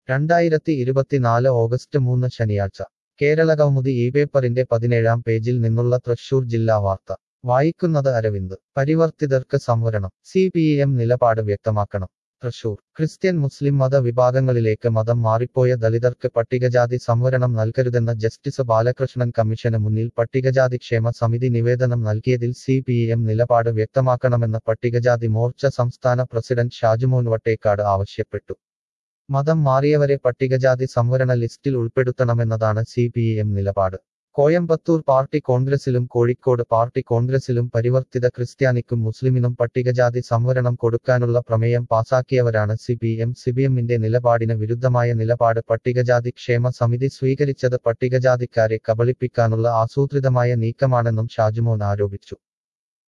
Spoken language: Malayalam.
രണ്ടായിരത്തി ഇരുപത്തിനാല് ഓഗസ്റ്റ് മൂന്ന് ശനിയാഴ്ച കേരള കൗമുദി ഈ പേപ്പറിന്റെ പതിനേഴാം പേജിൽ നിന്നുള്ള തൃശൂർ ജില്ലാ വാർത്ത വായിക്കുന്നത് അരവിന്ദ് പരിവർത്തിതർക്ക് സംവരണം സി പി എം നിലപാട് വ്യക്തമാക്കണം തൃശൂർ ക്രിസ്ത്യൻ മുസ്ലിം മത വിഭാഗങ്ങളിലേക്ക് മതം മാറിപ്പോയ ദളിതർക്ക് പട്ടികജാതി സംവരണം നൽകരുതെന്ന ജസ്റ്റിസ് ബാലകൃഷ്ണൻ കമ്മീഷന് മുന്നിൽ പട്ടികജാതി ക്ഷേമ സമിതി നിവേദനം നൽകിയതിൽ സി പി എം നിലപാട് വ്യക്തമാക്കണമെന്ന് പട്ടികജാതി മോർച്ച സംസ്ഥാന പ്രസിഡന്റ് ഷാജുമോൻ വട്ടേക്കാട് ആവശ്യപ്പെട്ടു മതം മാറിയവരെ പട്ടികജാതി സംവരണ ലിസ്റ്റിൽ ഉൾപ്പെടുത്തണമെന്നതാണ് സി പി എം നിലപാട് കോയമ്പത്തൂർ പാർട്ടി കോൺഗ്രസിലും കോഴിക്കോട് പാർട്ടി കോൺഗ്രസിലും പരിവർത്തിത ക്രിസ്ത്യാനിക്കും മുസ്ലിമിനും പട്ടികജാതി സംവരണം കൊടുക്കാനുള്ള പ്രമേയം പാസാക്കിയവരാണ് സി പി എം സിപിഎമ്മിന്റെ നിലപാടിന് വിരുദ്ധമായ നിലപാട് പട്ടികജാതി ക്ഷേമ സമിതി സ്വീകരിച്ചത് പട്ടികജാതിക്കാരെ കബളിപ്പിക്കാനുള്ള ആസൂത്രിതമായ നീക്കമാണെന്നും ഷാജുമോൻ ആരോപിച്ചു